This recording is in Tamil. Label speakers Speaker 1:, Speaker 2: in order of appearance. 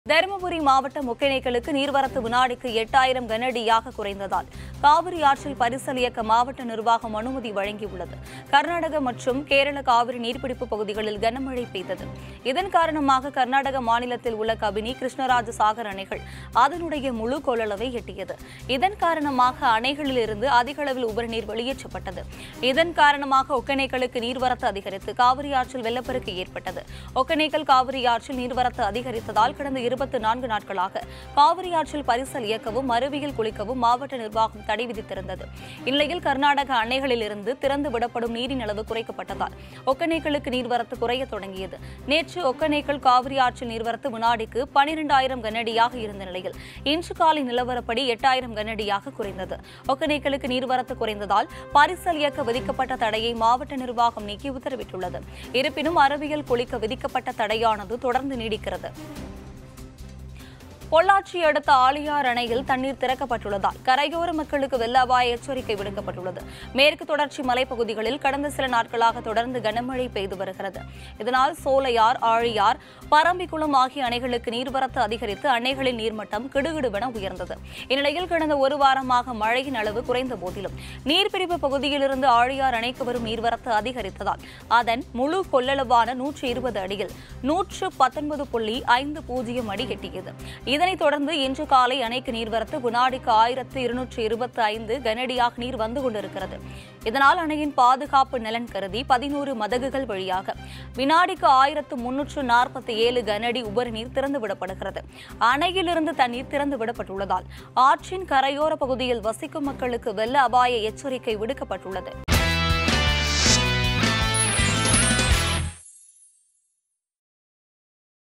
Speaker 1: தருமபுரி மாவட்டம் ஒகேனக்கலுக்கு நீர்வரத்து வினாடிக்கு எட்டாயிரம் கனஅடியாக குறைந்ததால் காவிரி ஆற்றில் பரிசல் இயக்க மாவட்ட நிர்வாகம் அனுமதி வழங்கியுள்ளது கர்நாடக மற்றும் கேரள காவிரி நீர்பிடிப்பு பகுதிகளில் கனமழை பெய்தது இதன் காரணமாக கர்நாடக மாநிலத்தில் உள்ள கபினி கிருஷ்ணராஜ சாகர் அணைகள் அதனுடைய முழு கொள்ளளவை எட்டியது இதன் காரணமாக அணைகளில் இருந்து அதிக அளவில் உபரிநீர் வெளியேற்றப்பட்டது இதன் காரணமாக ஒகேனக்கலுக்கு நீர்வரத்து அதிகரித்து காவிரி ஆற்றில் வெள்ளப்பெருக்கு ஏற்பட்டது ஒகேனக்கல் காவிரி ஆற்றில் நீர்வரத்து அதிகரித்ததால் கடந்த இருபத்தி நான்கு நாட்களாக காவிரி ஆற்றில் பரிசல் இயக்கவும் அருவியில் குளிக்கவும் மாவட்ட நிர்வாகம் தடை விதித்திருந்தது இந்நிலையில் கர்நாடக அணைகளில் இருந்து திறந்து விடப்படும் நீரின் அளவு குறைக்கப்பட்டதால் ஒக்கநேக்கலுக்கு நீர்வரத்து குறையத் தொடங்கியது நேற்று ஒக்கநேக்கல் காவிரி ஆற்றில் நீர்வரத்து வினாடிக்கு பனிரெண்டாயிரம் கனஅடியாக இருந்த நிலையில் இன்று காலை நிலவரப்படி எட்டாயிரம் கனஅடியாக குறைந்தது ஒக்கநேக்கலுக்கு நீர்வரத்து குறைந்ததால் பரிசல் இயக்க விதிக்கப்பட்ட தடையை மாவட்ட நிர்வாகம் நீக்கி உத்தரவிட்டுள்ளது இருப்பினும் அருவியில் குளிக்க விதிக்கப்பட்ட தடையானது தொடர்ந்து நீடிக்கிறது பொள்ளாச்சி அடுத்த ஆழியார் அணையில் தண்ணீர் திறக்கப்பட்டுள்ளதால் கரையோர மக்களுக்கு வெள்ள அபாய எச்சரிக்கை விடுக்கப்பட்டுள்ளது மேற்கு தொடர்ச்சி மலைப்பகுதிகளில் கடந்த சில நாட்களாக தொடர்ந்து கனமழை பெய்து வருகிறது இதனால் சோலையார் ஆழியார் பரம்பிக்குளம் ஆகிய அணைகளுக்கு நீர்வரத்து அதிகரித்து அணைகளின் நீர்மட்டம் கிடுகிடுவென உயர்ந்தது இந்நிலையில் கடந்த ஒரு வாரமாக மழையின் அளவு குறைந்த போதிலும் நீர்பிடிப்பு பகுதியிலிருந்து ஆழியார் அணைக்கு வரும் நீர்வரத்து அதிகரித்ததால் அதன் முழு கொள்ளளவான நூற்று இருபது அடியில் நூற்று பத்தொன்பது புள்ளி ஐந்து பூஜ்ஜியம் அடி எட்டியது இதனைத் தொடர்ந்து இன்று காலை அணைக்கு நீர்வரத்து வினாடிக்கு ஆயிரத்து இருநூற்று இருபத்தி ஐந்து கனஅடியாக நீர் வந்து கொண்டிருக்கிறது இதனால் அணையின் பாதுகாப்பு நலன் கருதி பதினோரு மதகுகள் வழியாக வினாடிக்கு ஆயிரத்து முன்னூற்று நாற்பத்தி ஏழு கனஅடி உபரி நீர் திறந்து விடப்படுகிறது அணையிலிருந்து தண்ணீர் திறந்து விடப்பட்டுள்ளதால் ஆற்றின் கரையோர பகுதியில் வசிக்கும் மக்களுக்கு வெள்ள அபாய எச்சரிக்கை விடுக்கப்பட்டுள்ளது